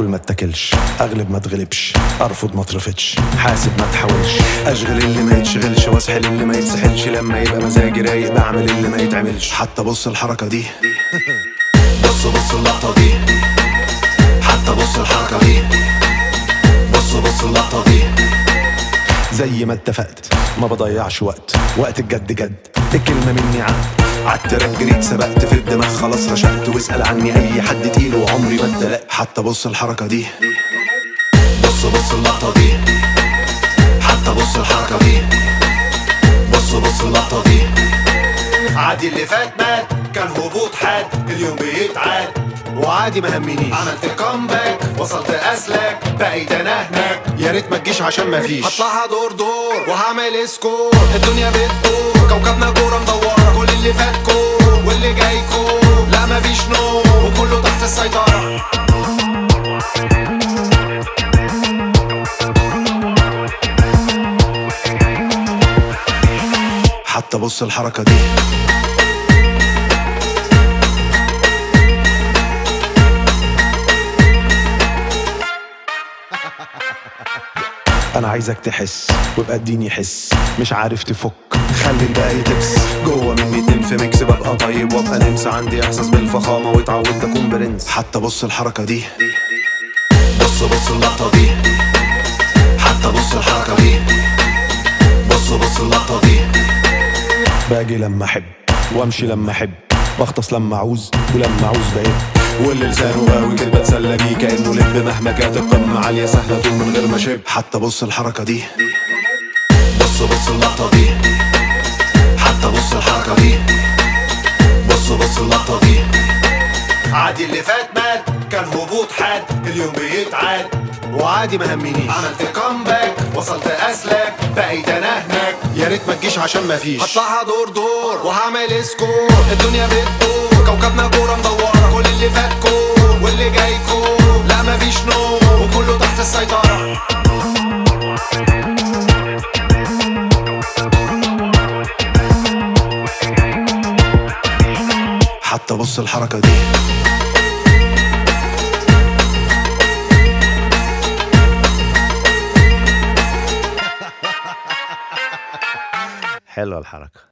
اكل ما اتاكلش اغلب ما اتغلبش ارفض ما اترفضش حاسب ما تحاولش اشغل اللي ما يتشغلش واسحل اللي ما يتسحلش لما يبقى مزاجي رايق بعمل اللي ما يتعملش حتى بص الحركه دي بص بص اللقطه دي حتى بص الحركه دي بص بص اللقطه دي زي ما اتفقت ما بضيعش وقت وقت الجد جد الكلمة مني عقد عالتراك جريت سبقت في الدماغ خلاص رشقت واسأل عني أي حد تقيل وعمري ما اتدلقت حتى بص الحركة دي بص بص اللقطة دي حتى بص الحركة دي بص بص اللقطة دي عادي اللي فات مات كان هبوط حاد اليوم بيتعاد وعادي ما همنيش عملت كومباك وصلت اسلك بقيت انا هناك يا ريت ما تجيش عشان ما فيش هطلعها دور دور وهعمل سكور الدنيا بتدور كوكبنا كوره مدوره كل اللي فات كور واللي جاي كور لا ما فيش نور وكله تحت السيطره حتى بص الحركه دي انا عايزك تحس وابقى اديني حس مش عارف تفك خلي الباقي تبس جوه مني تنف ميكس ببقى طيب وابقى نمس عندي احساس بالفخامه واتعودت اكون برنس حتى بص الحركه دي بص بص اللقطه دي حتى بص الحركه دي بص بص اللقطه دي باجي لما احب وامشي لما احب بغطس لما اعوز ولما اعوز بقيت واللي لسانه قوي كده بتسلى بيه كانه لب مهما كانت القمه عاليه سهله طول من غير ما شب حتى بص الحركه دي بص بص اللقطه دي حتى بص الحركه دي بص بص اللقطه دي عادي اللي فات مات كان هبوط حاد اليوم بيتعاد وعادي ما همنيش عملت كومباك وصلت اسلك بقيت انا هناك يا ريت ما تجيش عشان ما فيش هطلعها دور دور وهعمل سكور الدنيا بتدور كوكبنا كوره مدوره كل اللي فات كور واللي جاي كور لا ما فيش نور وكله تحت السيطره حتى بص الحركه دي حلوه الحركه